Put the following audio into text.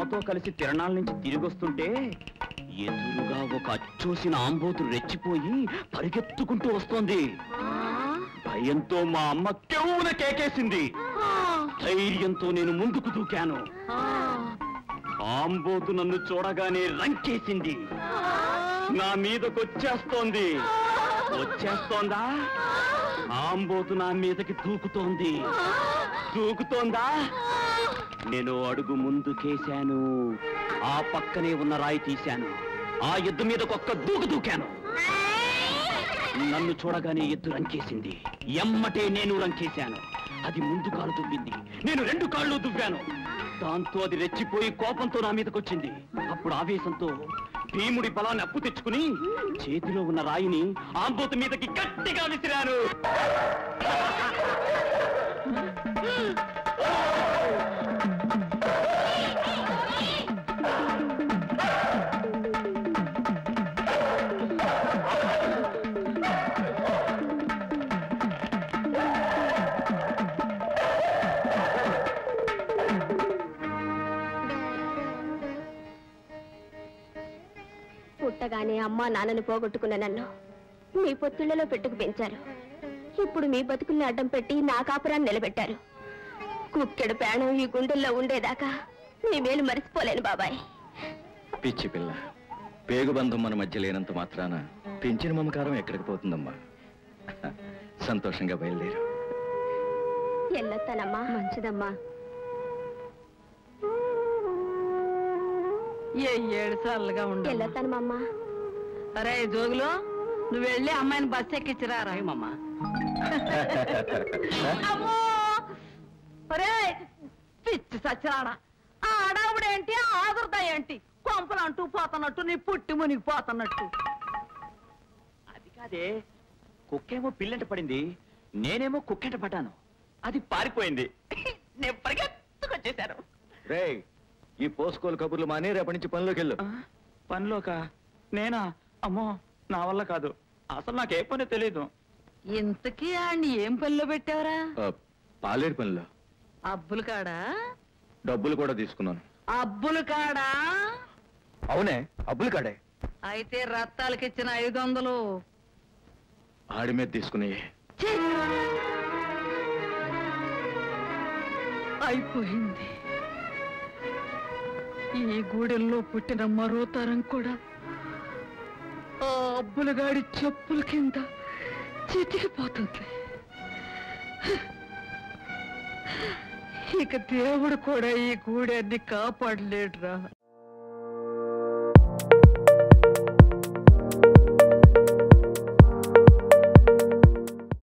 అమ్మతో కలిసి తిరణాల నుంచి తిరిగొస్తుంటే ఎదురుగా ఒక అచ్చోసిన ఆంబోతు రెచ్చిపోయి పరిగెత్తుకుంటూ వస్తోంది భయంతో మా అమ్మ కెవ్వున కేకేసింది ధైర్యంతో నేను ముందుకు దూకాను ఆంబోతు నన్ను చూడగానే రంకేసింది నా మీదకొచ్చేస్తోంది వచ్చేస్తోందా ఆంబోతు నా మీదకి దూకుతోంది దూకుతోందా నేను అడుగు ముందుకేశాను ఆ పక్కనే ఉన్న రాయి తీశాను ఆ ఎద్దు మీద ఒక్క దూకు దూకాను నన్ను చూడగానే ఎద్దు రంకేసింది ఎమ్మటే నేను రంకేశాను అది ముందు కాలు దువ్వింది నేను రెండు కాళ్ళు దువ్వాను దాంతో అది రెచ్చిపోయి కోపంతో నా మీదకొచ్చింది అప్పుడు ఆవేశంతో భీముడి బలాన్ని అప్పు తెచ్చుకుని చేతిలో ఉన్న రాయిని ఆంబోతు మీదకి గట్టిగా విసిరాను పుట్టగానే అమ్మా నాన్నని పోగొట్టుకున్న నన్ను మీ పొత్తిళ్లలో పెట్టుకు పెంచారు ఇప్పుడు మీ బతుకుల్ని అడ్డం పెట్టి నా కాపురాన్ని నిలబెట్టారు కుక్కెడు ప్రాణం ఈ గుండెల్లో ఉండేదాకా మీ మేలు మరిచిపోలేను బాబాయ్ పిచ్చి పిల్ల పేగుబంధం మన మధ్య లేనంత మాత్రాన పెంచిన మమకారం ఎక్కడికి పోతుందమ్మా సంతోషంగా బయలుదేరు ఎల్లొత్తానమ్మా మంచిదమ్మా ఏ ఏడు సార్లుగా ఉండు ఎల్లొత్తాను మా అమ్మ అరే జోగులు నువ్వు వెళ్ళి అమ్మాయిని బస్ ఎక్కించిరా రాయమమ్మా అమ్మో ఒరే పిచ్చి సచ్చాడ ఆ అడావుడేంటి ఆ ఆదుర్ద ఏంటి కొంపలు అంటూ పోతున్నట్టు నీ పుట్టి మునిగిపోతున్నట్టు అది కాదే కుక్కేమో పిల్లంట పడింది నేనేమో కుక్కెంట పడ్డాను అది పారిపోయింది నేను పరిగెత్తుకొచ్చేశాను రే ఈ పోసుకోలు కబుర్లు మానే రేపటి నుంచి పనిలోకి వెళ్ళు ఆ, పనిలోక నేనా అమ్మో నా వల్ల కాదు అసలు నాకే పని తెలీదు ఇంతకీ ఆడిని ఏం పనిలో పెట్టావురా ఆ, పాలేరు పనిలో అబ్బులు కాడా డబ్బులు కూడా తీసుకున్నాను అబ్బులు కాడా అవునే అబ్బులు కాడే అయితే రత్తాలకి ఇచ్చిన ఐదు వందలు ఆడి మీద తీసుకుని ఛీ! అయిపోయింది ఈ గూడెల్లో పుట్టిన మరో తరం కూడా ఆ అబ్బులగాడి చెప్పుల కింద చితికిపోతుంది ఇక దేవుడు కూడా ఈ గూడెన్ని కాపాడలేడురా